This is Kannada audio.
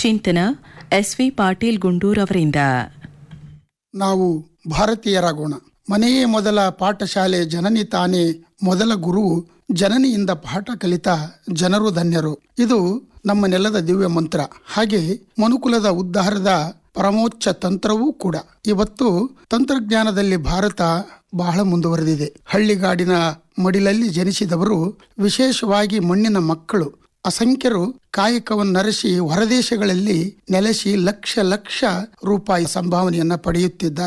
ಚಿಂತನ ಎಸ್ವಿ ಪಾಟೀಲ್ ಗುಂಡೂರ್ ಅವರಿಂದ ನಾವು ಭಾರತೀಯರಾಗೋಣ ಮನೆಯೇ ಮೊದಲ ಪಾಠಶಾಲೆ ಜನನಿ ತಾನೇ ಮೊದಲ ಗುರು ಜನನಿಯಿಂದ ಪಾಠ ಕಲಿತ ಜನರು ಧನ್ಯರು ಇದು ನಮ್ಮ ನೆಲದ ದಿವ್ಯ ಮಂತ್ರ ಹಾಗೆ ಮನುಕುಲದ ಉದ್ಧಾರದ ಪರಮೋಚ್ಚ ತಂತ್ರವೂ ಕೂಡ ಇವತ್ತು ತಂತ್ರಜ್ಞಾನದಲ್ಲಿ ಭಾರತ ಬಹಳ ಮುಂದುವರೆದಿದೆ ಹಳ್ಳಿಗಾಡಿನ ಮಡಿಲಲ್ಲಿ ಜನಿಸಿದವರು ವಿಶೇಷವಾಗಿ ಮಣ್ಣಿನ ಮಕ್ಕಳು ಅಸಂಖ್ಯರು ಕಾಯಕವನ್ನರಸಿ ಹೊರದೇಶಗಳಲ್ಲಿ ನೆಲೆಸಿ ಲಕ್ಷ ಲಕ್ಷ ರೂಪಾಯಿ ಸಂಭಾವನೆಯನ್ನ ಪಡೆಯುತ್ತಿದ್ದಾರೆ